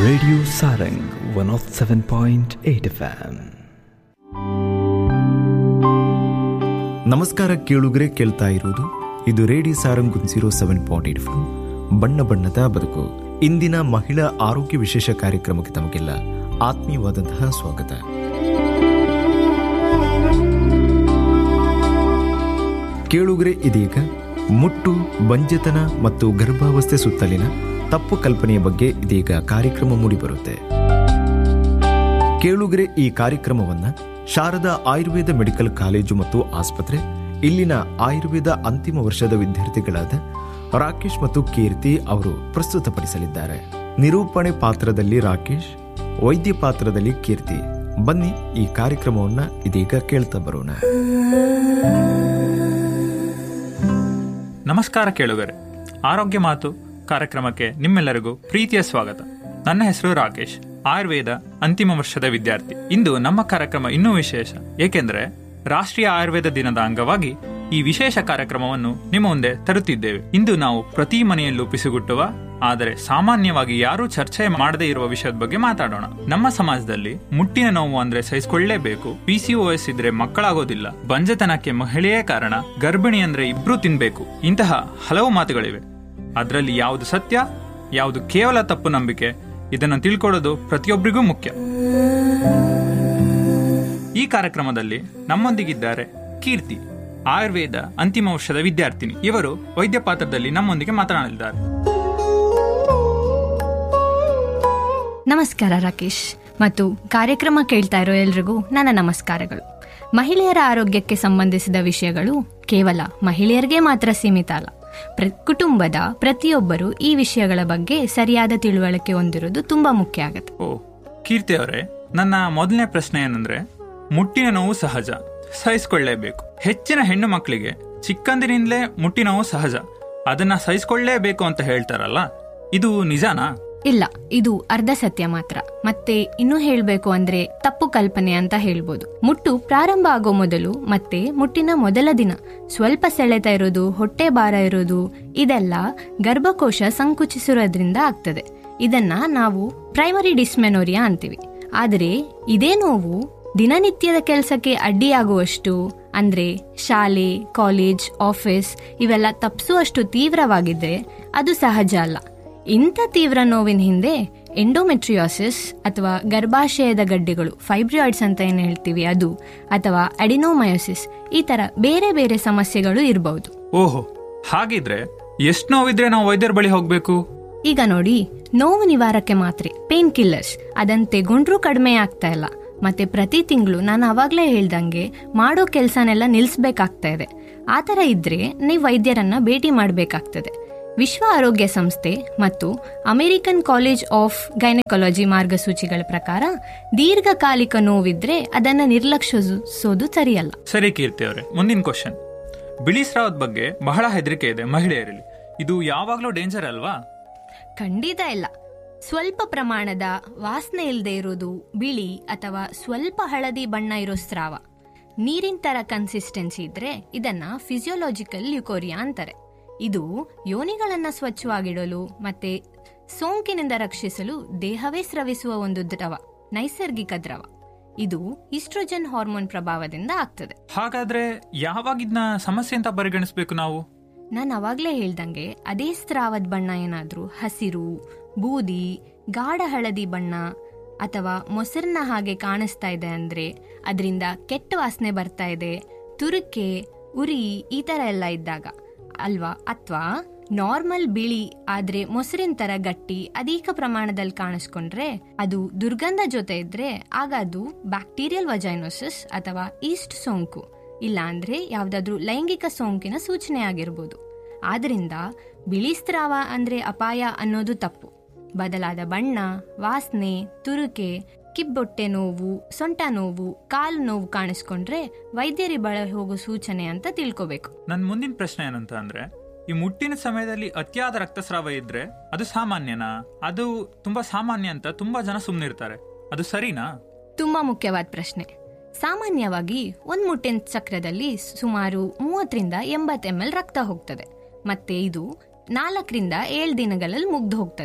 Radio Sarang 107.8 FM. ನಮಸ್ಕಾರ ಕೇಳುಗರೆ ಕೇಳ್ತಾ ಇರುವುದು ಇದು radio Sarang zero seven point eight five ಬಣ್ಣ ಬಣ್ಣದ ಬದುಕು ಇಂದಿನ ಮಹಿಳಾ ಆರೋಗ್ಯ ವಿಶೇಷ ಕಾರ್ಯಕ್ರಮಕ್ಕೆ ತಮಗೆಲ್ಲ ಆತ್ಮೀಯವಾದಂತಹ ಸ್ವಾಗತ ಕೇಳುಗರೆ ಇದೀಗ ಮುಟ್ಟು ಬಂಜೆತನ ಮತ್ತು ಗರ್ಭಾವಸ್ಥೆ ಸುತ್ತಲಿನ ತಪ್ಪು ಕಲ್ಪನೆಯ ಬಗ್ಗೆ ಇದೀಗ ಕಾರ್ಯಕ್ರಮ ಮೂಡಿಬರುತ್ತೆ ಕೇಳುಗರೆ ಈ ಕಾರ್ಯಕ್ರಮವನ್ನ ಶಾರದಾ ಆಯುರ್ವೇದ ಮೆಡಿಕಲ್ ಕಾಲೇಜು ಮತ್ತು ಆಸ್ಪತ್ರೆ ಇಲ್ಲಿನ ಆಯುರ್ವೇದ ಅಂತಿಮ ವರ್ಷದ ವಿದ್ಯಾರ್ಥಿಗಳಾದ ರಾಕೇಶ್ ಮತ್ತು ಕೀರ್ತಿ ಅವರು ಪ್ರಸ್ತುತಪಡಿಸಲಿದ್ದಾರೆ ನಿರೂಪಣೆ ಪಾತ್ರದಲ್ಲಿ ರಾಕೇಶ್ ವೈದ್ಯ ಪಾತ್ರದಲ್ಲಿ ಕೀರ್ತಿ ಬನ್ನಿ ಈ ಕಾರ್ಯಕ್ರಮವನ್ನ ಇದೀಗ ಕೇಳ್ತಾ ಬರೋಣ ನಮಸ್ಕಾರ ಕೇಳುಗರೆ ಆರೋಗ್ಯ ಮಾತು ಕಾರ್ಯಕ್ರಮಕ್ಕೆ ನಿಮ್ಮೆಲ್ಲರಿಗೂ ಪ್ರೀತಿಯ ಸ್ವಾಗತ ನನ್ನ ಹೆಸರು ರಾಕೇಶ್ ಆಯುರ್ವೇದ ಅಂತಿಮ ವರ್ಷದ ವಿದ್ಯಾರ್ಥಿ ಇಂದು ನಮ್ಮ ಕಾರ್ಯಕ್ರಮ ಇನ್ನೂ ವಿಶೇಷ ಏಕೆಂದರೆ ರಾಷ್ಟ್ರೀಯ ಆಯುರ್ವೇದ ದಿನದ ಅಂಗವಾಗಿ ಈ ವಿಶೇಷ ಕಾರ್ಯಕ್ರಮವನ್ನು ನಿಮ್ಮ ಮುಂದೆ ತರುತ್ತಿದ್ದೇವೆ ಇಂದು ನಾವು ಪ್ರತಿ ಮನೆಯಲ್ಲೂ ಪಿಸುಗುಟ್ಟುವ ಆದರೆ ಸಾಮಾನ್ಯವಾಗಿ ಯಾರೂ ಚರ್ಚೆ ಮಾಡದೇ ಇರುವ ವಿಷಯದ ಬಗ್ಗೆ ಮಾತಾಡೋಣ ನಮ್ಮ ಸಮಾಜದಲ್ಲಿ ಮುಟ್ಟಿನ ನೋವು ಅಂದ್ರೆ ಸಹಿಸಿಕೊಳ್ಳಲೇಬೇಕು ಪಿಸಿಒಎಸ್ ಇದ್ರೆ ಮಕ್ಕಳಾಗೋದಿಲ್ಲ ಬಂಜೆತನಕ್ಕೆ ಮಹಿಳೆಯೇ ಕಾರಣ ಗರ್ಭಿಣಿ ಅಂದ್ರೆ ಇಬ್ರು ತಿನ್ಬೇಕು ಇಂತಹ ಹಲವು ಮಾತುಗಳಿವೆ ಅದರಲ್ಲಿ ಯಾವುದು ಸತ್ಯ ಯಾವುದು ಕೇವಲ ತಪ್ಪು ನಂಬಿಕೆ ಇದನ್ನು ತಿಳ್ಕೊಳ್ಳೋದು ಪ್ರತಿಯೊಬ್ಬರಿಗೂ ಮುಖ್ಯ ಈ ಕಾರ್ಯಕ್ರಮದಲ್ಲಿ ನಮ್ಮೊಂದಿಗಿದ್ದಾರೆ ಕೀರ್ತಿ ಆಯುರ್ವೇದ ಅಂತಿಮ ವರ್ಷದ ವಿದ್ಯಾರ್ಥಿನಿ ಇವರು ವೈದ್ಯ ಪಾತ್ರದಲ್ಲಿ ನಮ್ಮೊಂದಿಗೆ ಮಾತನಾಡಲಿದ್ದಾರೆ ನಮಸ್ಕಾರ ರಾಕೇಶ್ ಮತ್ತು ಕಾರ್ಯಕ್ರಮ ಕೇಳ್ತಾ ಇರೋ ಎಲ್ರಿಗೂ ನನ್ನ ನಮಸ್ಕಾರಗಳು ಮಹಿಳೆಯರ ಆರೋಗ್ಯಕ್ಕೆ ಸಂಬಂಧಿಸಿದ ವಿಷಯಗಳು ಕೇವಲ ಮಹಿಳೆಯರಿಗೆ ಮಾತ್ರ ಸೀಮಿತ ಅಲ್ಲ ಪ್ರ ಕುಟುಂಬದ ಪ್ರತಿಯೊಬ್ಬರು ಈ ವಿಷಯಗಳ ಬಗ್ಗೆ ಸರಿಯಾದ ತಿಳುವಳಿಕೆ ಹೊಂದಿರೋದು ತುಂಬಾ ಮುಖ್ಯ ಆಗುತ್ತೆ ಓ ಕೀರ್ತಿ ಅವರೇ ನನ್ನ ಮೊದಲನೇ ಪ್ರಶ್ನೆ ಏನಂದ್ರೆ ಮುಟ್ಟಿನ ನೋವು ಸಹಜ ಸಹಿಸಿಕೊಳ್ಳೇಬೇಕು ಹೆಚ್ಚಿನ ಹೆಣ್ಣು ಮಕ್ಕಳಿಗೆ ಚಿಕ್ಕಂದಿನಿಂದಲೇ ಮುಟ್ಟಿ ನೋವು ಸಹಜ ಅದನ್ನ ಸಹಿಸಿಕೊಳ್ಳೇಬೇಕು ಅಂತ ಹೇಳ್ತಾರಲ್ಲ ಇದು ನಿಜಾನಾ ಇಲ್ಲ ಇದು ಅರ್ಧ ಸತ್ಯ ಮಾತ್ರ ಮತ್ತೆ ಇನ್ನೂ ಹೇಳಬೇಕು ಅಂದ್ರೆ ತಪ್ಪು ಕಲ್ಪನೆ ಅಂತ ಹೇಳ್ಬೋದು ಮುಟ್ಟು ಪ್ರಾರಂಭ ಆಗೋ ಮೊದಲು ಮತ್ತೆ ಮುಟ್ಟಿನ ಮೊದಲ ದಿನ ಸ್ವಲ್ಪ ಸೆಳೆತ ಇರೋದು ಹೊಟ್ಟೆ ಭಾರ ಇರೋದು ಇದೆಲ್ಲ ಗರ್ಭಕೋಶ ಸಂಕುಚಿಸಿರೋದ್ರಿಂದ ಆಗ್ತದೆ ಇದನ್ನ ನಾವು ಪ್ರೈಮರಿ ಡಿಸ್ಮೆನೋರಿಯಾ ಅಂತೀವಿ ಆದರೆ ಇದೇ ನೋವು ದಿನನಿತ್ಯದ ಕೆಲಸಕ್ಕೆ ಅಡ್ಡಿಯಾಗುವಷ್ಟು ಅಂದ್ರೆ ಶಾಲೆ ಕಾಲೇಜ್ ಆಫೀಸ್ ಇವೆಲ್ಲ ತಪ್ಪಿಸುವಷ್ಟು ತೀವ್ರವಾಗಿದ್ರೆ ಅದು ಸಹಜ ಅಲ್ಲ ಇಂಥ ತೀವ್ರ ನೋವಿನ ಹಿಂದೆ ಎಂಡೋಮೆಟ್ರಿಯೋಸಿಸ್ ಅಥವಾ ಗರ್ಭಾಶಯದ ಗಡ್ಡೆಗಳು ಫೈಬ್ರಿಯಾಯ್ಡ್ಸ್ ಅಂತ ಏನು ಹೇಳ್ತೀವಿ ಅದು ಅಥವಾ ಅಡಿನೋಮಯೋಸಿಸ್ ಈ ತರ ಬೇರೆ ಬೇರೆ ಸಮಸ್ಯೆಗಳು ಇರಬಹುದು ಓಹೋ ಹಾಗಿದ್ರೆ ಎಷ್ಟು ನೋವಿದ್ರೆ ನಾವು ವೈದ್ಯರ ಬಳಿ ಹೋಗ್ಬೇಕು ಈಗ ನೋಡಿ ನೋವು ನಿವಾರಕ್ಕೆ ಮಾತ್ರೆ ಪೇನ್ ಕಿಲ್ಲರ್ಸ್ ಅದನ್ನ ತೆಗೊಂಡ್ರೂ ಕಡಿಮೆ ಆಗ್ತಾ ಇಲ್ಲ ಮತ್ತೆ ಪ್ರತಿ ತಿಂಗಳು ನಾನು ಅವಾಗ್ಲೇ ಹೇಳ್ದಂಗೆ ಮಾಡೋ ಕೆಲಸನೆಲ್ಲ ನಿಲ್ಲಿಸ್ಬೇಕಾಗ್ತಾ ಇದೆ ಆ ಥರ ಇದ್ರೆ ನೀವು ವೈದ್ಯರನ್ನ ಭೇಟಿ ಮಾಡಬೇಕಾಗ್ತದೆ ವಿಶ್ವ ಆರೋಗ್ಯ ಸಂಸ್ಥೆ ಮತ್ತು ಅಮೆರಿಕನ್ ಕಾಲೇಜ್ ಆಫ್ ಗೈನಕಾಲಜಿ ಮಾರ್ಗಸೂಚಿಗಳ ಪ್ರಕಾರ ದೀರ್ಘಕಾಲಿಕ ನೋವಿದ್ರೆ ಅದನ್ನ ನಿರ್ಲಕ್ಷಿಸೋದು ಸರಿಯಲ್ಲ ಸರಿ ಕೀರ್ತಿ ಅವರೇ ಮುಂದಿನ ಕ್ವಶನ್ ಬಿಳಿ ಸ್ರಾವದ ಬಗ್ಗೆ ಬಹಳ ಹೆದರಿಕೆ ಇದೆ ಮಹಿಳೆಯರಲ್ಲಿ ಇದು ಯಾವಾಗ್ಲೂ ಡೇಂಜರ್ ಅಲ್ವಾ ಖಂಡಿತ ಇಲ್ಲ ಸ್ವಲ್ಪ ಪ್ರಮಾಣದ ವಾಸನೆ ಇಲ್ಲದೆ ಇರೋದು ಬಿಳಿ ಅಥವಾ ಸ್ವಲ್ಪ ಹಳದಿ ಬಣ್ಣ ಇರೋ ಸ್ರಾವ ನೀರಿನ ತರ ಕನ್ಸಿಸ್ಟೆನ್ಸಿ ಇದ್ರೆ ಇದನ್ನ ಫಿಸಿಯೋಲಾಜಿಕಲ್ ಲ್ಯುಕೋರಿಯಾ ಅಂತಾರೆ ಇದು ಯೋನಿಗಳನ್ನ ಸ್ವಚ್ಛವಾಗಿಡಲು ಮತ್ತೆ ಸೋಂಕಿನಿಂದ ರಕ್ಷಿಸಲು ದೇಹವೇ ಸ್ರವಿಸುವ ಒಂದು ದ್ರವ ನೈಸರ್ಗಿಕ ದ್ರವ ಇದು ಈಸ್ಟ್ರೋಜನ್ ಹಾರ್ಮೋನ್ ಪ್ರಭಾವದಿಂದ ಆಗ್ತದೆ ಹಾಗಾದ್ರೆ ಯಾವಾಗ ಇದನ್ನ ಸಮಸ್ಯೆ ಅಂತ ಪರಿಗಣಿಸ್ಬೇಕು ನಾವು ನಾನು ಅವಾಗ್ಲೇ ಹೇಳ್ದಂಗೆ ಅದೇ ಸ್ರಾವದ ಬಣ್ಣ ಏನಾದ್ರೂ ಹಸಿರು ಬೂದಿ ಗಾಢ ಹಳದಿ ಬಣ್ಣ ಅಥವಾ ಮೊಸರಿನ ಹಾಗೆ ಕಾಣಿಸ್ತಾ ಇದೆ ಅಂದ್ರೆ ಅದರಿಂದ ಕೆಟ್ಟ ವಾಸನೆ ಬರ್ತಾ ಇದೆ ತುರುಕೆ ಉರಿ ಈ ತರ ಎಲ್ಲ ಇದ್ದಾಗ ಅಲ್ವಾ ಅಥವಾ ನಾರ್ಮಲ್ ಬಿಳಿ ಆದ್ರೆ ಮೊಸರಿನ ತರ ಗಟ್ಟಿ ಅಧಿಕ ಪ್ರಮಾಣದಲ್ಲಿ ಕಾಣಿಸ್ಕೊಂಡ್ರೆ ಅದು ದುರ್ಗಂಧ ಜೊತೆ ಇದ್ರೆ ಆಗ ಅದು ಬ್ಯಾಕ್ಟೀರಿಯಲ್ ವಜೈನೋಸಿಸ್ ಅಥವಾ ಈಸ್ಟ್ ಸೋಂಕು ಇಲ್ಲ ಅಂದ್ರೆ ಯಾವ್ದಾದ್ರೂ ಲೈಂಗಿಕ ಸೋಂಕಿನ ಸೂಚನೆ ಆಗಿರ್ಬೋದು ಆದ್ರಿಂದ ಬಿಳಿ ಸ್ರಾವ ಅಂದ್ರೆ ಅಪಾಯ ಅನ್ನೋದು ತಪ್ಪು ಬದಲಾದ ಬಣ್ಣ ವಾಸನೆ ತುರುಕೆ ಕಿಬ್ಬೊಟ್ಟೆ ನೋವು ಸೊಂಟ ನೋವು ಕಾಲು ನೋವು ಕಾಣಿಸ್ಕೊಂಡ್ರೆ ವೈದ್ಯರಿ ಬಳ ಹೋಗೋ ಸೂಚನೆ ಅಂತ ತಿಳ್ಕೋಬೇಕು ನನ್ನ ಮುಂದಿನ ಪ್ರಶ್ನೆ ಏನಂತ ಅಂದ್ರೆ ಈ ಮುಟ್ಟಿನ ಸಮಯದಲ್ಲಿ ಅತಿಯಾದ ರಕ್ತಸ್ರಾವ ಇದ್ರೆ ಅದು ಸಾಮಾನ್ಯನಾ ಅದು ತುಂಬಾ ಸಾಮಾನ್ಯ ಅಂತ ತುಂಬಾ ಜನ ಸುಮ್ಮನಿರ್ತಾರೆ ಅದು ಸರಿನಾ ತುಂಬಾ ಮುಖ್ಯವಾದ ಪ್ರಶ್ನೆ ಸಾಮಾನ್ಯವಾಗಿ ಒಂದ್ ಮುಟ್ಟಿನ ಚಕ್ರದಲ್ಲಿ ಸುಮಾರು ಮೂವತ್ತರಿಂದ ಎಂಬತ್ತು ಎಂ ಎಲ್ ರಕ್ತ ಹೋಗ್ತದೆ ಮತ್ತೆ ಇದು ನಾಲ್ಕರಿಂದ ಏಳು ದಿನಗಳಲ್ಲಿ ಮುಗ್ದು ಹೋಗ್ತದೆ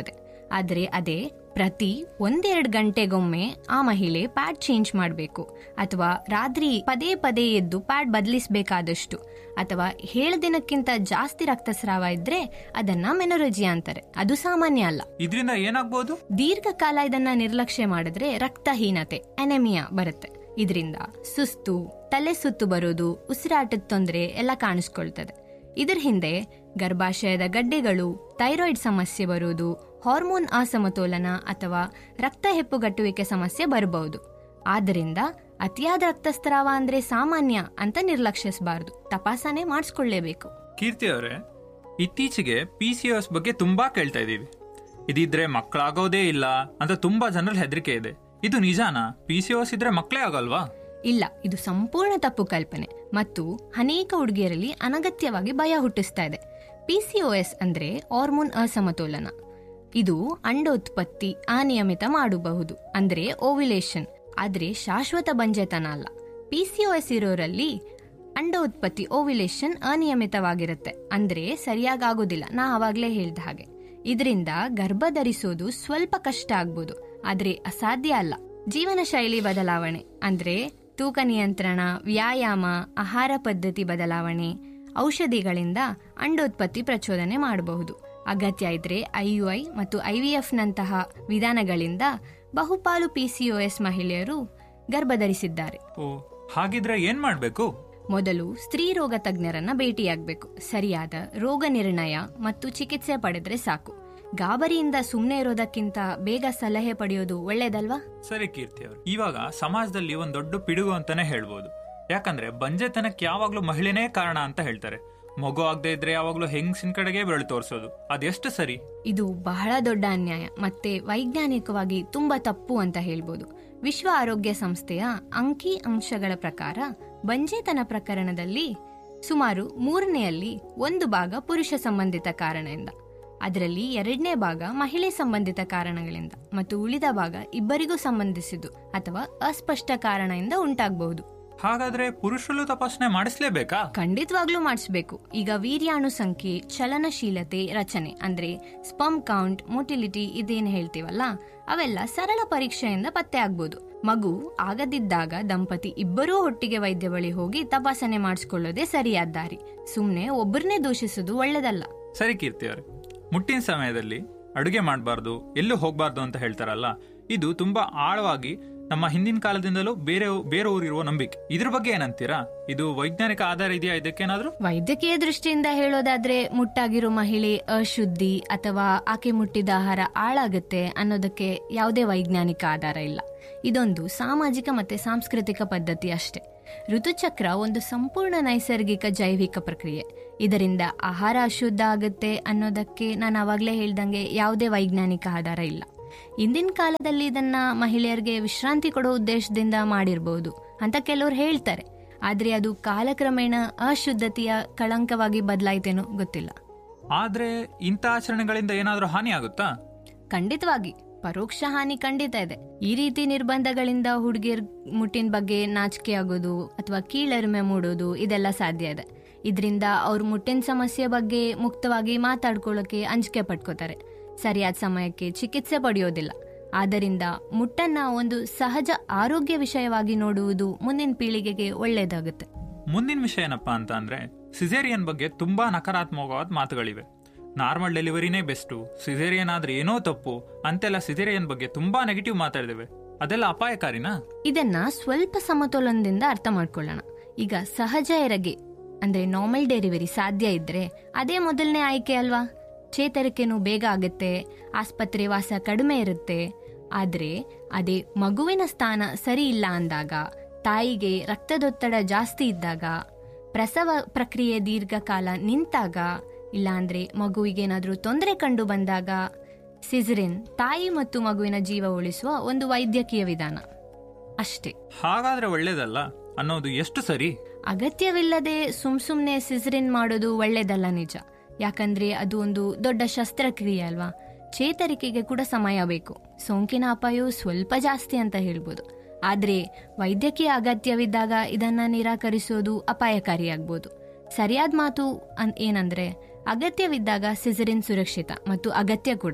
ಆದರೆ ಅದೇ ಪ್ರತಿ ಒಂದೆರಡು ಗಂಟೆಗೊಮ್ಮೆ ಆ ಮಹಿಳೆ ಪ್ಯಾಡ್ ಚೇಂಜ್ ಮಾಡಬೇಕು ಅಥವಾ ರಾತ್ರಿ ಪದೇ ಪದೇ ಎದ್ದು ಪ್ಯಾಡ್ ಬದಲಿಸಬೇಕಾದಷ್ಟು ಅಥವಾ ಏಳು ದಿನಕ್ಕಿಂತ ಜಾಸ್ತಿ ರಕ್ತಸ್ರಾವ ಇದ್ರೆ ಅದನ್ನ ಮೆನೊರಜಿ ಅಂತಾರೆ ಅದು ಸಾಮಾನ್ಯ ಅಲ್ಲ ಇದರಿಂದ ಏನಾಗ್ಬೋದು ದೀರ್ಘಕಾಲ ಇದನ್ನ ನಿರ್ಲಕ್ಷ್ಯ ಮಾಡಿದ್ರೆ ರಕ್ತಹೀನತೆ ಎನೆಮಿಯಾ ಬರುತ್ತೆ ಇದರಿಂದ ಸುಸ್ತು ತಲೆ ಸುತ್ತು ಬರೋದು ಉಸಿರಾಟದ ತೊಂದರೆ ಎಲ್ಲ ಕಾಣಿಸ್ಕೊಳ್ತದೆ ಇದರ ಹಿಂದೆ ಗರ್ಭಾಶಯದ ಗಡ್ಡೆಗಳು ಥೈರಾಯ್ಡ್ ಸಮಸ್ಯೆ ಬರುವುದು ಹಾರ್ಮೋನ್ ಅಸಮತೋಲನ ಅಥವಾ ರಕ್ತ ಹೆಪ್ಪುಗಟ್ಟುವಿಕೆ ಸಮಸ್ಯೆ ಬರಬಹುದು ಆದ್ದರಿಂದ ಅತಿಯಾದ ರಕ್ತಸ್ರಾವ ಅಂದ್ರೆ ಸಾಮಾನ್ಯ ಅಂತ ನಿರ್ಲಕ್ಷಿಸಬಾರದು ತಪಾಸಣೆ ಮಾಡಿಸ್ಕೊಳ್ಳೇಬೇಕು ಕೀರ್ತಿ ಅವರೇ ಇತ್ತೀಚೆಗೆ ಪಿ ಸಿ ಎಸ್ ಬಗ್ಗೆ ತುಂಬಾ ಕೇಳ್ತಾ ಇದೀವಿ ಇದಿದ್ರೆ ಮಕ್ಕಳಾಗೋದೇ ಇಲ್ಲ ಅಂತ ತುಂಬಾ ಜನರಲ್ಲಿ ಹೆದರಿಕೆ ಇದೆ ಇದು ನಿಜಾನಾ ಪಿ ಸಿ ಎಸ್ ಇದ್ರೆ ಮಕ್ಕಳೇ ಆಗಲ್ವಾ ಇಲ್ಲ ಇದು ಸಂಪೂರ್ಣ ತಪ್ಪು ಕಲ್ಪನೆ ಮತ್ತು ಅನೇಕ ಹುಡುಗಿಯರಲ್ಲಿ ಅನಗತ್ಯವಾಗಿ ಭಯ ಹುಟ್ಟಿಸ್ತಾ ಇದೆ ಪಿಸಿಒಎಸ್ ಅಂದ್ರೆ ಹಾರ್ಮೋನ್ ಅಸಮತೋಲನ ಇದು ಅಂಡೋತ್ಪತ್ತಿ ಅನಿಯಮಿತ ಮಾಡಬಹುದು ಅಂದ್ರೆ ಓವ್ಯುಲೇಷನ್ ಆದ್ರೆ ಶಾಶ್ವತ ಬಂಜೆತನ ಅಲ್ಲ ಪಿಸಿಒಎಸ್ ಇರೋರಲ್ಲಿ ಅಂಡ ಉತ್ಪತ್ತಿ ಓವ್ಯುಲೇಷನ್ ಅನಿಯಮಿತವಾಗಿರುತ್ತೆ ಅಂದ್ರೆ ಸರಿಯಾಗಿ ಆಗೋದಿಲ್ಲ ನಾ ಅವಾಗ್ಲೇ ಹೇಳ್ದ ಹಾಗೆ ಇದರಿಂದ ಗರ್ಭ ಧರಿಸೋದು ಸ್ವಲ್ಪ ಕಷ್ಟ ಆಗ್ಬೋದು ಆದ್ರೆ ಅಸಾಧ್ಯ ಅಲ್ಲ ಜೀವನ ಶೈಲಿ ಬದಲಾವಣೆ ಅಂದ್ರೆ ತೂಕ ನಿಯಂತ್ರಣ ವ್ಯಾಯಾಮ ಆಹಾರ ಪದ್ಧತಿ ಬದಲಾವಣೆ ಔಷಧಿಗಳಿಂದ ಅಂಡೋತ್ಪತ್ತಿ ಪ್ರಚೋದನೆ ಮಾಡಬಹುದು ಅಗತ್ಯ ಇದ್ರೆ ಐಯುಐ ಮತ್ತು ಐವಿಎಫ್ ನಂತಹ ವಿಧಾನಗಳಿಂದ ಬಹುಪಾಲು ಪಿಸಿಒಎಸ್ ಮಹಿಳೆಯರು ಗರ್ಭಧರಿಸಿದ್ದಾರೆ ಓ ಹಾಗಿದ್ರೆ ಏನ್ ಮಾಡ್ಬೇಕು ಮೊದಲು ಸ್ತ್ರೀ ರೋಗ ತಜ್ಞರನ್ನ ಭೇಟಿಯಾಗಬೇಕು ಸರಿಯಾದ ರೋಗ ನಿರ್ಣಯ ಮತ್ತು ಚಿಕಿತ್ಸೆ ಪಡೆದ್ರೆ ಸಾಕು ಗಾಬರಿಯಿಂದ ಸುಮ್ಮನೆ ಇರೋದಕ್ಕಿಂತ ಬೇಗ ಸಲಹೆ ಪಡೆಯೋದು ಒಳ್ಳೇದಲ್ವಾ ಸರಿ ಕೀರ್ತಿ ಅವರು ಇವಾಗ ಸಮಾಜದಲ್ಲಿ ಒಂದ್ ದೊಡ್ಡ ಪಿಡುಗು ಅಂತಾನೆ ಹೇಳ್ಬೋದು ಯಾಕಂದ್ರೆ ಬಂಜೆತನಕ್ಕೆ ಯಾವಾಗ್ಲೂ ಮಹಿಳೆನೇ ಕಾರಣ ಅಂತ ಹೇಳ್ತಾರೆ ಮಗು ಆಗದೆ ಇದ್ರೆ ಯಾವಾಗ್ಲೂ ಹೆಂಗಸಿನ ಕಡೆಗೆ ಬೆರಳು ತೋರಿಸೋದು ಅದೆಷ್ಟು ಸರಿ ಇದು ಬಹಳ ದೊಡ್ಡ ಅನ್ಯಾಯ ಮತ್ತೆ ವೈಜ್ಞಾನಿಕವಾಗಿ ತುಂಬಾ ತಪ್ಪು ಅಂತ ಹೇಳ್ಬೋದು ವಿಶ್ವ ಆರೋಗ್ಯ ಸಂಸ್ಥೆಯ ಅಂಕಿ ಅಂಶಗಳ ಪ್ರಕಾರ ಬಂಜೇತನ ಪ್ರಕರಣದಲ್ಲಿ ಸುಮಾರು ಮೂರನೆಯಲ್ಲಿ ಒಂದು ಭಾಗ ಪುರುಷ ಸಂಬಂಧಿತ ಕಾರಣದಿಂದ ಅದರಲ್ಲಿ ಎರಡನೇ ಭಾಗ ಮಹಿಳೆ ಸಂಬಂಧಿತ ಕಾರಣಗಳಿಂದ ಮತ್ತು ಉಳಿದ ಭಾಗ ಇಬ್ಬರಿಗೂ ಸಂಬಂಧಿಸಿದ್ದು ಅಥವಾ ಅಸ್ಪಷ್ಟ ಕಾರಣದಿಂದ ಉಂಟಾಗಬಹುದು ಹಾಗಾದ್ರೆ ಪುರುಷರು ತಪಾಸಣೆ ಮಾಡಿಸ್ಲೇಬೇಕಾ ಖಂಡಿತವಾಗ್ಲೂ ಮಾಡಿಸ್ಬೇಕು ಈಗ ವೀರ್ಯಾಣು ಸಂಖ್ಯೆ ಚಲನಶೀಲತೆ ರಚನೆ ಅಂದ್ರೆ ಸ್ಪಮ್ ಕೌಂಟ್ ಮೊಟಿಲಿಟಿ ಇದೇನು ಹೇಳ್ತೀವಲ್ಲ ಅವೆಲ್ಲ ಸರಳ ಪರೀಕ್ಷೆಯಿಂದ ಪತ್ತೆ ಆಗ್ಬೋದು ಮಗು ಆಗದಿದ್ದಾಗ ದಂಪತಿ ಇಬ್ಬರೂ ಒಟ್ಟಿಗೆ ವೈದ್ಯ ಬಳಿ ಹೋಗಿ ತಪಾಸಣೆ ಮಾಡಿಸ್ಕೊಳ್ಳೋದೇ ಸರಿಯಾದ ದಾರಿ ಸುಮ್ನೆ ಒಬ್ಬರನ್ನೇ ದೂಷಿಸೋದು ಒಳ್ಳೇದಲ್ಲ ಸರಿ ಕೀರ್ತಿ ಅವರೇ ಮುಟ್ಟಿನ ಸಮಯದಲ್ಲಿ ಅಡುಗೆ ಮಾಡಬಾರ್ದು ಎಲ್ಲೂ ಹೋಗ್ಬಾರ್ದು ಅಂತ ಹೇಳ್ತಾರಲ್ಲ ಇದು ತುಂಬಾ ಆಳವಾಗಿ ನಮ್ಮ ಹಿಂದಿನ ಕಾಲದಿಂದಲೂ ಬೇರೆ ಬೇರೆ ಊರಿರುವ ನಂಬಿಕೆ ಇದ್ರ ಬಗ್ಗೆ ಏನಂತೀರಾ ಇದು ವೈಜ್ಞಾನಿಕ ಆಧಾರ ಇದೆಯಾ ಇದಕ್ಕೇನಾದ್ರೂ ವೈದ್ಯಕೀಯ ದೃಷ್ಟಿಯಿಂದ ಹೇಳೋದಾದ್ರೆ ಮುಟ್ಟಾಗಿರೋ ಮಹಿಳೆ ಅಶುದ್ಧಿ ಅಥವಾ ಆಕೆ ಮುಟ್ಟಿದ ಆಹಾರ ಹಾಳಾಗುತ್ತೆ ಅನ್ನೋದಕ್ಕೆ ಯಾವುದೇ ವೈಜ್ಞಾನಿಕ ಆಧಾರ ಇಲ್ಲ ಇದೊಂದು ಸಾಮಾಜಿಕ ಮತ್ತೆ ಸಾಂಸ್ಕೃತಿಕ ಪದ್ಧತಿ ಅಷ್ಟೇ ಋತುಚಕ್ರ ಒಂದು ಸಂಪೂರ್ಣ ನೈಸರ್ಗಿಕ ಜೈವಿಕ ಪ್ರಕ್ರಿಯೆ ಇದರಿಂದ ಆಹಾರ ಅಶುದ್ಧ ಆಗುತ್ತೆ ಅನ್ನೋದಕ್ಕೆ ನಾನು ಅವಾಗಲೇ ಹೇಳ್ದಂಗೆ ಯಾವುದೇ ವೈಜ್ಞಾನಿಕ ಆಧಾರ ಇಲ್ಲ ಇಂದಿನ ಕಾಲದಲ್ಲಿ ಇದನ್ನ ಮಹಿಳೆಯರಿಗೆ ವಿಶ್ರಾಂತಿ ಕೊಡೋ ಉದ್ದೇಶದಿಂದ ಮಾಡಿರ್ಬೋದು ಅಂತ ಕೆಲವರು ಹೇಳ್ತಾರೆ ಆದ್ರೆ ಅದು ಕಾಲಕ್ರಮೇಣ ಅಶುದ್ಧತೆಯ ಕಳಂಕವಾಗಿ ಬದಲಾಯ್ತೇನೋ ಗೊತ್ತಿಲ್ಲ ಆದ್ರೆ ಇಂಥ ಆಚರಣೆಗಳಿಂದ ಏನಾದ್ರೂ ಹಾನಿ ಆಗುತ್ತಾ ಖಂಡಿತವಾಗಿ ಪರೋಕ್ಷ ಹಾನಿ ಖಂಡಿತ ಇದೆ ಈ ರೀತಿ ನಿರ್ಬಂಧಗಳಿಂದ ಹುಡುಗಿಯರ್ ಮುಟ್ಟಿನ ಬಗ್ಗೆ ನಾಚಿಕೆ ಆಗೋದು ಅಥವಾ ಕೀಳರಿಮೆ ಮೂಡೋದು ಇದೆಲ್ಲ ಸಾಧ್ಯ ಇದೆ ಇದರಿಂದ ಅವ್ರ ಮುಟ್ಟಿನ ಸಮಸ್ಯೆ ಬಗ್ಗೆ ಮುಕ್ತವಾಗಿ ಮಾತಾಡ್ಕೊಳ್ಳೋಕೆ ಅಂಜಿಕೆ ಪಟ್ಕೋತಾರೆ ಸರಿಯಾದ ಸಮಯಕ್ಕೆ ಚಿಕಿತ್ಸೆ ಪಡೆಯೋದಿಲ್ಲ ಆದ್ದರಿಂದ ಮುಟ್ಟನ್ನ ಒಂದು ಸಹಜ ಆರೋಗ್ಯ ವಿಷಯವಾಗಿ ನೋಡುವುದು ಮುಂದಿನ ಪೀಳಿಗೆಗೆ ಒಳ್ಳೆಯದಾಗುತ್ತೆ ಮುಂದಿನ ವಿಷಯ ಏನಪ್ಪಾ ಅಂತ ಅಂದ್ರೆ ಸಿಸೇರಿಯನ್ ಬಗ್ಗೆ ತುಂಬಾ ನಕಾರಾತ್ಮಕವಾದ ಮಾತುಗಳಿವೆ ನಾರ್ಮಲ್ ಡೆಲಿವರಿನೇ ಬೆಸ್ಟು ಸಿಸೇರಿಯನ್ ಆದ್ರೆ ಏನೋ ತಪ್ಪು ಅಂತೆಲ್ಲ ಸಿಸೇರಿಯನ್ ಬಗ್ಗೆ ತುಂಬಾ ನೆಗೆಟಿವ್ ಮಾತಾಡಿದ್ದೇವೆ ಅದೆಲ್ಲ ಅಪಾಯಕಾರಿನಾ ಇದನ್ನ ಸ್ವಲ್ಪ ಸಮತೋಲನದಿಂದ ಅರ್ಥ ಮಾಡ್ಕೊಳ್ಳೋಣ ಈಗ ಸಹಜ ಹೆರಿಗೆ ಅಂದ್ರೆ ನಾರ್ಮಲ್ ಡೆಲಿವರಿ ಸಾಧ್ಯ ಇದ್ರೆ ಅದೇ ಮೊದಲನೇ ಆಯ್ಕೆ ಅಲ್ವಾ ಚೇತರಿಕೆನೂ ಬೇಗ ಆಗುತ್ತೆ ಆಸ್ಪತ್ರೆ ವಾಸ ಕಡಿಮೆ ಇರುತ್ತೆ ಆದ್ರೆ ಅದೇ ಮಗುವಿನ ಸ್ಥಾನ ಸರಿ ಇಲ್ಲ ಅಂದಾಗ ತಾಯಿಗೆ ರಕ್ತದೊತ್ತಡ ಜಾಸ್ತಿ ಇದ್ದಾಗ ಪ್ರಸವ ಪ್ರಕ್ರಿಯೆ ದೀರ್ಘಕಾಲ ನಿಂತಾಗ ಇಲ್ಲಾಂದ್ರೆ ಮಗುವಿಗೇನಾದ್ರೂ ತೊಂದರೆ ಕಂಡು ಬಂದಾಗ ಸಿಸರಿನ್ ತಾಯಿ ಮತ್ತು ಮಗುವಿನ ಜೀವ ಉಳಿಸುವ ಒಂದು ವೈದ್ಯಕೀಯ ವಿಧಾನ ಅಷ್ಟೇ ಹಾಗಾದ್ರೆ ಒಳ್ಳೇದಲ್ಲ ಅನ್ನೋದು ಎಷ್ಟು ಸರಿ ಅಗತ್ಯವಿಲ್ಲದೆ ಸುಮ್ ಸುಮ್ನೆ ಸಿಸರಿನ್ ಮಾಡೋದು ಒಳ್ಳೇದಲ್ಲ ನಿಜ ಯಾಕಂದ್ರೆ ಅದು ಒಂದು ದೊಡ್ಡ ಶಸ್ತ್ರಕ್ರಿಯೆ ಅಲ್ವಾ ಚೇತರಿಕೆಗೆ ಕೂಡ ಸಮಯ ಬೇಕು ಸೋಂಕಿನ ಅಪಾಯವು ಸ್ವಲ್ಪ ಜಾಸ್ತಿ ಅಂತ ಹೇಳ್ಬೋದು ಆದ್ರೆ ವೈದ್ಯಕೀಯ ಅಗತ್ಯವಿದ್ದಾಗ ಇದನ್ನ ನಿರಾಕರಿಸೋದು ಅಪಾಯಕಾರಿಯಾಗ್ಬೋದು ಸರಿಯಾದ ಮಾತು ಅನ್- ಏನಂದ್ರೆ ಅಗತ್ಯವಿದ್ದಾಗ ಸಿಸರಿನ್ ಸುರಕ್ಷಿತ ಮತ್ತು ಅಗತ್ಯ ಕೂಡ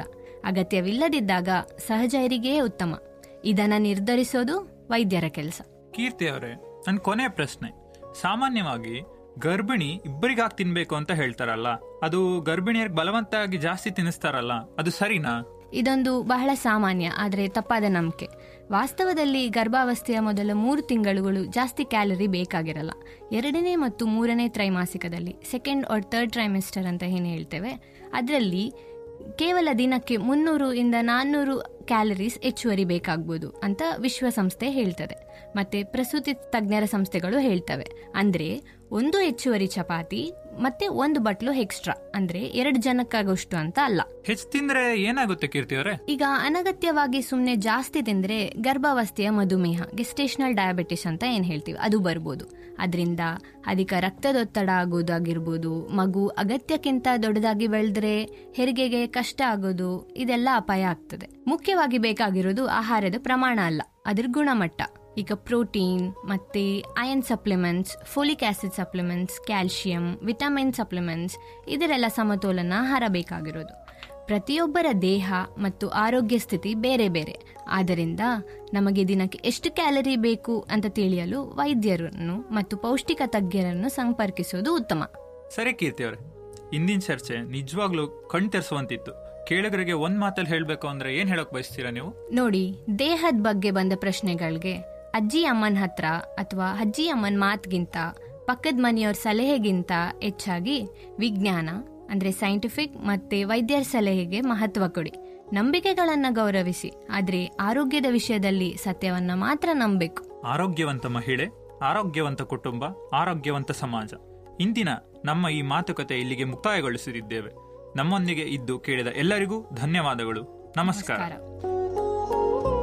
ಅಗತ್ಯವಿಲ್ಲದಿದ್ದಾಗ ಸಹಜ ಹೆರಿಗೆಯೇ ಉತ್ತಮ ಇದನ್ನ ನಿರ್ಧರಿಸೋದು ವೈದ್ಯರ ಕೆಲಸ ಕೀರ್ತಿ ಅವರೇ ನನ್ನ ಕೊನೆ ಪ್ರಶ್ನೆ ಸಾಮಾನ್ಯವಾಗಿ ಗರ್ಭಿಣಿ ಇಬ್ಬರಿಗಾಗಿ ತಿನ್ಬೇಕು ಅಂತ ಹೇಳ್ತಾರಲ್ಲ ಅದು ಗರ್ಭಿಣಿಯರಿಗೆ ಬಲವಂತವಾಗಿ ಜಾಸ್ತಿ ತಿನ್ನಿಸ್ತಾರಲ್ಲ ಅದು ಸರಿನಾ ಇದೊಂದು ಬಹಳ ಸಾಮಾನ್ಯ ಆದರೆ ತಪ್ಪಾದ ನಂಬಿಕೆ ವಾಸ್ತವದಲ್ಲಿ ಗರ್ಭಾವಸ್ಥೆಯ ಮೊದಲ ಮೂರು ತಿಂಗಳುಗಳು ಜಾಸ್ತಿ ಕ್ಯಾಲರಿ ಬೇಕಾಗಿರಲ್ಲ ಎರಡನೇ ಮತ್ತು ಮೂರನೇ ತ್ರೈಮಾಸಿಕದಲ್ಲಿ ಸೆಕೆಂಡ್ ಆರ್ ಥರ್ಡ್ ಟ್ರೈಮೆಸ್ಟರ್ ಅಂತ ಏನು ಹೇಳ್ತೇವೆ ಅದರಲ್ಲಿ ಕೇವಲ ದಿನಕ್ಕೆ ಮುನ್ನೂರು ಇಂದ ನಾನ್ನೂರು ಕ್ಯಾಲರೀಸ್ ಹೆಚ್ಚುವರಿ ಬೇಕಾಗ್ಬೋದು ಅಂತ ವಿಶ್ವಸಂಸ್ಥೆ ಹೇಳ್ತದೆ ಮತ್ತೆ ಪ್ರಸೂತಿ ತಜ್ಞರ ಸಂಸ್ಥೆಗಳು ಹೇಳ್ತವೆ ಅಂದ್ರೆ ಒಂದು ಹೆಚ್ಚುವರಿ ಚಪಾತಿ ಮತ್ತೆ ಒಂದು ಬಟ್ಲು ಎಕ್ಸ್ಟ್ರಾ ಅಂದ್ರೆ ಎರಡು ಜನಕ್ಕಾಗೋಷ್ಟು ಅಂತ ಅಲ್ಲ ಹೆಚ್ಚು ತಿಂದ್ರೆ ಏನಾಗುತ್ತೆ ಕೀರ್ತಿ ಅವರೇ ಈಗ ಅನಗತ್ಯವಾಗಿ ಸುಮ್ಮನೆ ಜಾಸ್ತಿ ತಿಂದ್ರೆ ಗರ್ಭಾವಸ್ಥೆಯ ಮಧುಮೇಹ ಗೆಸ್ಟೇಷನಲ್ ಡಯಾಬಿಟಿಸ್ ಅಂತ ಏನ್ ಹೇಳ್ತೀವಿ ಅದು ಬರ್ಬೋದು ಅದರಿಂದ ಅಧಿಕ ರಕ್ತದೊತ್ತಡ ಆಗೋದಾಗಿರ್ಬೋದು ಮಗು ಅಗತ್ಯಕ್ಕಿಂತ ದೊಡ್ಡದಾಗಿ ಬೆಳೆದ್ರೆ ಹೆರಿಗೆಗೆ ಕಷ್ಟ ಆಗೋದು ಇದೆಲ್ಲ ಅಪಾಯ ಆಗ್ತದೆ ಮುಖ್ಯವಾಗಿ ಬೇಕಾಗಿರೋದು ಆಹಾರದ ಪ್ರಮಾಣ ಅಲ್ಲ ಅದ್ರ ಗುಣಮಟ್ಟ ಈಗ ಪ್ರೋಟೀನ್ ಮತ್ತೆ iron supplements folic acid supplements calcium vitamin supplements ಇದರೆಲ್ಲ ಸಮತೋಲನ ಆಹಾರ ಬೇಕಾಗಿರೋದು ಪ್ರತಿಯೊಬ್ಬರ ದೇಹ ಮತ್ತು ಆರೋಗ್ಯ ಸ್ಥಿತಿ ಬೇರೆ ಬೇರೆ ಆದ್ದರಿಂದ ನಮಗೆ ದಿನಕ್ಕೆ ಎಷ್ಟು ಕ್ಯಾಲರಿ ಬೇಕು ಅಂತ ತಿಳಿಯಲು ವೈದ್ಯರನ್ನು ಮತ್ತು ಪೌಷ್ಟಿಕ ತಜ್ಞರನ್ನು ಸಂಪರ್ಕಿಸೋದು ಉತ್ತಮ ಸರಿ ಕೀರ್ತಿ ಅವರೇ ಇಂದಿನ ಚರ್ಚೆ ನಿಜವಾಗ್ಲೂ ಕಣ್ ತೆರೆಸುವಂತಿತ್ತು ಕೇಳುಗರಿಗೆ ಒಂದ್ ಮಾತಲ್ಲಿ ಹೇಳ್ಬೇಕು ಅಂದ್ರೆ ಏನ್ ಹೇಳಕ್ ಬಯಸ್ತೀರಾ ನೀವು ನೋಡಿ ದೇಹದ ಬಗ್ಗೆ ಬಂದ ಪ್ರಶ್ನೆಗಳಿಗೆ ಅಜ್ಜಿ ಅಮ್ಮನ ಹತ್ರ ಅಥವಾ ಅಜ್ಜಿ ಅಮ್ಮನ ಮಾತ್ಗಿಂತ ಪಕ್ಕದ ಮನೆಯವ್ರ ಸಲಹೆಗಿಂತ ಹೆಚ್ಚಾಗಿ ವಿಜ್ಞಾನ ಅಂದ್ರೆ ಸೈಂಟಿಫಿಕ್ ಮತ್ತೆ ವೈದ್ಯರ ಸಲಹೆಗೆ ಮಹತ್ವ ಕೊಡಿ ನಂಬಿಕೆಗಳನ್ನ ಗೌರವಿಸಿ ಆದ್ರೆ ಆರೋಗ್ಯದ ವಿಷಯದಲ್ಲಿ ಸತ್ಯವನ್ನ ಮಾತ್ರ ನಂಬಬೇಕು ಆರೋಗ್ಯವಂತ ಮಹಿಳೆ ಆರೋಗ್ಯವಂತ ಕುಟುಂಬ ಆರೋಗ್ಯವಂತ ಸಮಾಜ ಇಂದಿನ ನಮ್ಮ ಈ ಮಾತುಕತೆ ಇಲ್ಲಿಗೆ ಮುಕ್ತಾಯಗೊಳಿಸುತ್ತಿದ್ದೇವೆ ನಮ್ಮೊಂದಿಗೆ ಇದ್ದು ಕೇಳಿದ ಎಲ್ಲರಿಗೂ ಧನ್ಯವಾದಗಳು ನಮಸ್ಕಾರ ನಮಸ್ಕಾರ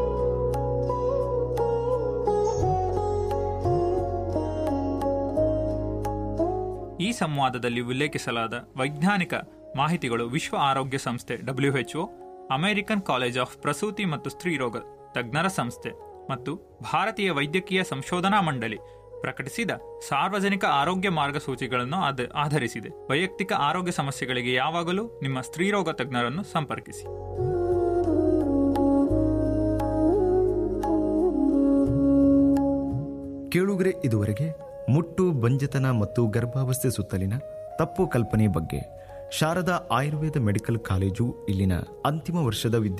ಈ ಸಂವಾದದಲ್ಲಿ ಉಲ್ಲೇಖಿಸಲಾದ ವೈಜ್ಞಾನಿಕ ಮಾಹಿತಿಗಳು ವಿಶ್ವ ಆರೋಗ್ಯ ಸಂಸ್ಥೆ ಡಬ್ಲ್ಯೂಎಚ್ಒ ಅಮೆರಿಕನ್ ಕಾಲೇಜ್ ಆಫ್ ಪ್ರಸೂತಿ ಮತ್ತು ಸ್ತ್ರೀರೋಗ ತಜ್ಞರ ಸಂಸ್ಥೆ ಮತ್ತು ಭಾರತೀಯ ವೈದ್ಯಕೀಯ ಸಂಶೋಧನಾ ಮಂಡಳಿ ಪ್ರಕಟಿಸಿದ ಸಾರ್ವಜನಿಕ ಆರೋಗ್ಯ ಮಾರ್ಗಸೂಚಿಗಳನ್ನು ಆಧ- ಆಧರಿಸಿದೆ ವೈಯಕ್ತಿಕ ಆರೋಗ್ಯ ಸಮಸ್ಯೆಗಳಿಗೆ ಯಾವಾಗಲೂ ನಿಮ್ಮ ಸ್ತ್ರೀರೋಗ ತಜ್ಞರನ್ನು ಸಂಪರ್ಕಿಸಿ ಕೇಳುಗರೆ ಇದುವರೆಗೆ ಮುಟ್ಟು ಬಂಜತನ ಮತ್ತು ಗರ್ಭಾವಸ್ಥೆ ಸುತ್ತಲಿನ ತಪ್ಪು ಕಲ್ಪನೆ ಬಗ್ಗೆ ಶಾರದಾ ಆಯುರ್ವೇದ ಮೆಡಿಕಲ್ ಕಾಲೇಜು ಇಲ್ಲಿನ ಅಂತಿಮ ವರ್ಷದ ವಿದ್ಯಾರ್ಥಿ